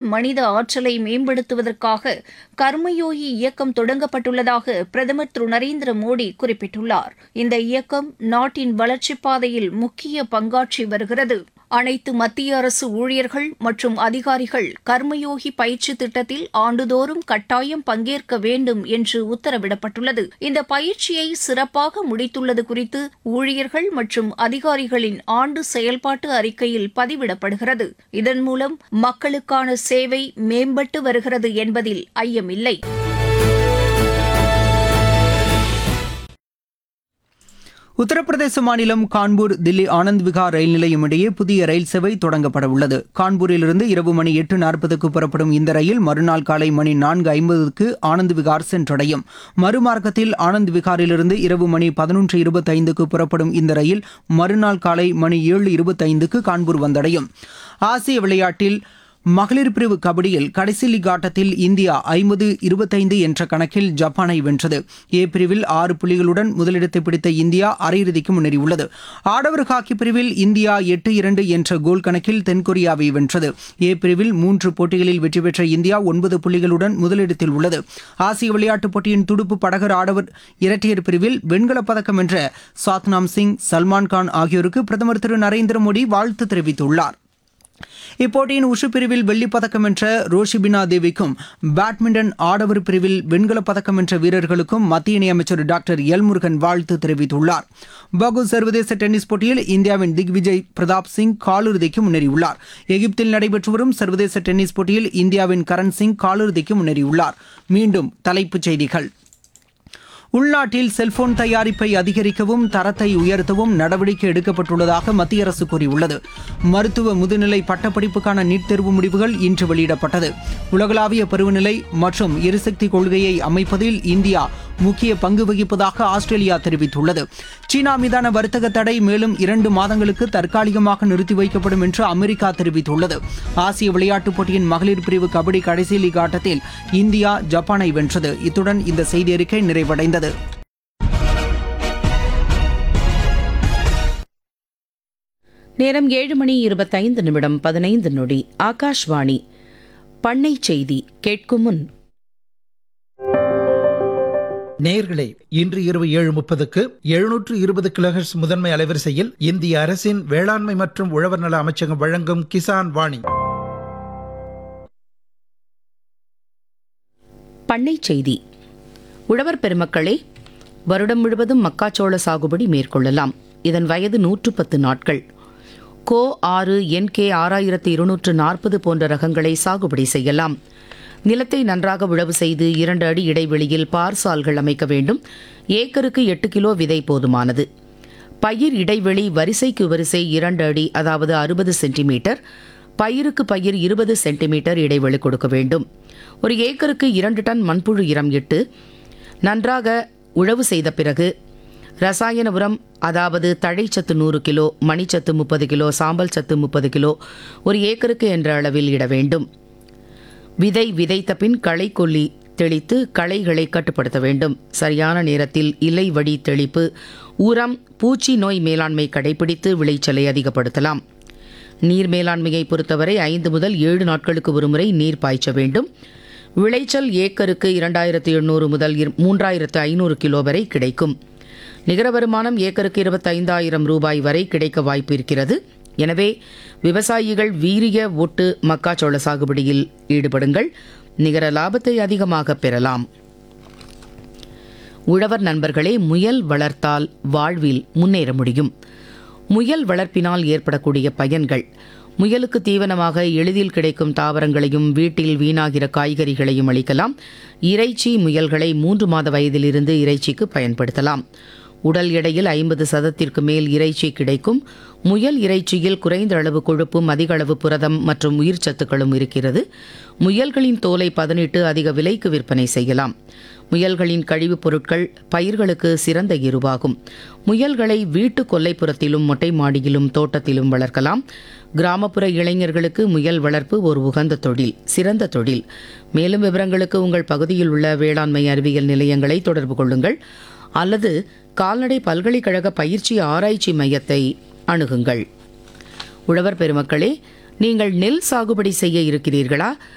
மனித ஆற்றலை மேம்படுத்துவதற்காக கர்மயோகி இயக்கம் தொடங்கப்பட்டுள்ளதாக பிரதமர் திரு நரேந்திர மோடி குறிப்பிட்டுள்ளார் இந்த இயக்கம் நாட்டின் வளர்ச்சிப் பாதையில் முக்கிய பங்காற்றி வருகிறது அனைத்து மத்திய அரசு ஊழியர்கள் மற்றும் அதிகாரிகள் கர்மயோகி பயிற்சி திட்டத்தில் ஆண்டுதோறும் கட்டாயம் பங்கேற்க வேண்டும் என்று உத்தரவிடப்பட்டுள்ளது இந்த பயிற்சியை சிறப்பாக முடித்துள்ளது குறித்து ஊழியர்கள் மற்றும் அதிகாரிகளின் ஆண்டு செயல்பாட்டு அறிக்கையில் பதிவிடப்படுகிறது இதன் மூலம் மக்களுக்கான சேவை மேம்பட்டு வருகிறது என்பதில் ஐயமில்லை உத்தரப்பிரதேச மாநிலம் கான்பூர் தில்லி ஆனந்த் விகார் ரயில் நிலையம் இடையே புதிய ரயில் சேவை தொடங்கப்பட உள்ளது கான்பூரிலிருந்து இரவு மணி எட்டு நாற்பதுக்கு புறப்படும் இந்த ரயில் மறுநாள் காலை மணி நான்கு ஐம்பதுக்கு ஆனந்த் விகார் சென்றடையும் மறுமார்க்கத்தில் ஆனந்த் விகாரிலிருந்து இரவு மணி பதினொன்று இருபத்தைந்துக்கு புறப்படும் இந்த ரயில் மறுநாள் காலை மணி ஏழு இருபத்தைந்துக்கு கான்பூர் வந்தடையும் ஆசிய விளையாட்டில் மகளிர் பிரிவு கபடியில் கடைசி லீக் ஆட்டத்தில் இந்தியா ஐம்பது இருபத்தைந்து என்ற கணக்கில் ஜப்பானை வென்றது ஏ பிரிவில் ஆறு புள்ளிகளுடன் முதலிடத்தை பிடித்த இந்தியா அரையிறுதிக்கு முன்னேறியுள்ளது ஆடவர் ஹாக்கி பிரிவில் இந்தியா எட்டு இரண்டு என்ற கோல் கணக்கில் தென்கொரியாவை வென்றது ஏ பிரிவில் மூன்று போட்டிகளில் வெற்றி பெற்ற இந்தியா ஒன்பது புள்ளிகளுடன் முதலிடத்தில் உள்ளது ஆசிய விளையாட்டுப் போட்டியின் துடுப்பு படகர் ஆடவர் இரட்டையர் பிரிவில் வெண்கலப் பதக்கம் வென்ற சாத்னாம் சிங் சல்மான் கான் ஆகியோருக்கு பிரதமர் திரு நரேந்திர மோடி வாழ்த்து தெரிவித்துள்ளார் இப்போட்டியின் உஷு பிரிவில் வெள்ளிப் பதக்கம் வென்ற ரோஷிபினா தேவிக்கும் பேட்மிண்டன் ஆடவர் பிரிவில் வெண்கலப் பதக்கம் வென்ற வீரர்களுக்கும் மத்திய இணையமைச்சர் டாக்டர் எல் முருகன் வாழ்த்து தெரிவித்துள்ளார் பகு சர்வதேச டென்னிஸ் போட்டியில் இந்தியாவின் திக்விஜய் பிரதாப் சிங் காலிறுதிக்கு முன்னேறியுள்ளார் எகிப்தில் நடைபெற்று வரும் சர்வதேச டென்னிஸ் போட்டியில் இந்தியாவின் கரண் சிங் காலிறுதிக்கு முன்னேறியுள்ளார் மீண்டும் தலைப்புச் செய்திகள் உள்நாட்டில் செல்போன் தயாரிப்பை அதிகரிக்கவும் தரத்தை உயர்த்தவும் நடவடிக்கை எடுக்கப்பட்டுள்ளதாக மத்திய அரசு கூறியுள்ளது மருத்துவ முதுநிலை பட்டப்படிப்புக்கான நீட் தேர்வு முடிவுகள் இன்று வெளியிடப்பட்டது உலகளாவிய பருவநிலை மற்றும் எரிசக்தி கொள்கையை அமைப்பதில் இந்தியா முக்கிய பங்கு வகிப்பதாக ஆஸ்திரேலியா தெரிவித்துள்ளது சீனா மீதான வர்த்தக தடை மேலும் இரண்டு மாதங்களுக்கு தற்காலிகமாக நிறுத்தி வைக்கப்படும் என்று அமெரிக்கா தெரிவித்துள்ளது ஆசிய விளையாட்டுப் போட்டியின் மகளிர் பிரிவு கபடி கடைசி லீக் ஆட்டத்தில் இந்தியா ஜப்பானை வென்றது இத்துடன் இந்த செய்தி அறிக்கை நிறைவடைந்தது நேரம் ஏழு மணி இருபத்தைந்து நிமிடம் பதினைந்து நொடி ஆகாஷ்வாணி பண்ணை செய்தி கேட்கும் முன் நேயர்களே இன்று இரவு ஏழு முப்பதுக்கு எழுநூற்று இருபது கிலோஹெர்ட்ஸ் முதன்மை அலைவரிசையில் இந்திய அரசின் வேளாண்மை மற்றும் உழவர் நல அமைச்சகம் வழங்கும் கிசான் வாணி பண்ணை செய்தி உழவர் பெருமக்களே வருடம் முழுவதும் மக்காச்சோள சாகுபடி மேற்கொள்ளலாம் இதன் வயது நூற்று பத்து நாட்கள் கோ ஆறு என்கே ஆறாயிரத்து இருநூற்று நாற்பது போன்ற ரகங்களை சாகுபடி செய்யலாம் நிலத்தை நன்றாக உழவு செய்து இரண்டு அடி இடைவெளியில் பார்சால்கள் அமைக்க வேண்டும் ஏக்கருக்கு எட்டு கிலோ விதை போதுமானது பயிர் இடைவெளி வரிசைக்கு வரிசை இரண்டு அடி அதாவது அறுபது சென்டிமீட்டர் பயிருக்கு பயிர் இருபது சென்டிமீட்டர் இடைவெளி கொடுக்க வேண்டும் ஒரு ஏக்கருக்கு இரண்டு டன் மண்புழு இரம் இட்டு நன்றாக உழவு செய்த பிறகு ரசாயன உரம் அதாவது தழைச்சத்து நூறு கிலோ மணிச்சத்து முப்பது கிலோ சாம்பல் சத்து முப்பது கிலோ ஒரு ஏக்கருக்கு என்ற அளவில் இட வேண்டும் விதை விதைத்த பின் களை கொல்லி தெளித்து களைகளை கட்டுப்படுத்த வேண்டும் சரியான நேரத்தில் இலை வடி தெளிப்பு உரம் பூச்சி நோய் மேலாண்மை கடைபிடித்து விளைச்சலை அதிகப்படுத்தலாம் நீர் மேலாண்மையை பொறுத்தவரை ஐந்து முதல் ஏழு நாட்களுக்கு ஒருமுறை நீர் பாய்ச்ச வேண்டும் விளைச்சல் ஏக்கருக்கு இரண்டாயிரத்து எண்ணூறு முதல் இரு- மூன்றாயிரத்து ஐநூறு கிலோ வரை கிடைக்கும் நிகர வருமானம் ஏக்கருக்கு இருபத்தைந்தாயிரம் ரூபாய் வரை கிடைக்க வாய்ப்பு இருக்கிறது எனவே விவசாயிகள் வீரிய ஒட்டு மக்காச்சோள சாகுபடியில் ஈடுபடுங்கள் நிகர லாபத்தை அதிகமாக பெறலாம் உழவர் நண்பர்களே முயல் வளர்த்தால் வாழ்வில் முன்னேற முடியும் முயல் வளர்ப்பினால் ஏற்படக்கூடிய பயன்கள் முயலுக்கு தீவனமாக எளிதில் கிடைக்கும் தாவரங்களையும் வீட்டில் வீணாகிற காய்கறிகளையும் அளிக்கலாம் இறைச்சி முயல்களை மூன்று மாத வயதிலிருந்து இறைச்சிக்கு பயன்படுத்தலாம் உடல் எடையில் ஐம்பது சதத்திற்கு மேல் இறைச்சி கிடைக்கும் முயல் இறைச்சியில் குறைந்த அளவு கொழுப்பும் அதிக அளவு புரதம் மற்றும் உயிர் சத்துக்களும் இருக்கிறது முயல்களின் தோலை பதனிட்டு அதிக விலைக்கு விற்பனை செய்யலாம் முயல்களின் கழிவுப் பொருட்கள் பயிர்களுக்கு சிறந்த எருவாகும் முயல்களை வீட்டு கொல்லைப்புறத்திலும் மொட்டை மாடியிலும் தோட்டத்திலும் வளர்க்கலாம் கிராமப்புற இளைஞர்களுக்கு முயல் வளர்ப்பு ஒரு உகந்த தொழில் சிறந்த தொழில் மேலும் விவரங்களுக்கு உங்கள் பகுதியில் உள்ள வேளாண்மை அறிவியல் நிலையங்களை தொடர்பு கொள்ளுங்கள் அல்லது கால்நடை பல்கலைக்கழக பயிற்சி ஆராய்ச்சி மையத்தை அணுகுங்கள் உழவர் பெருமக்களே நீங்கள் நெல் சாகுபடி செய்ய இருக்கிறீர்களா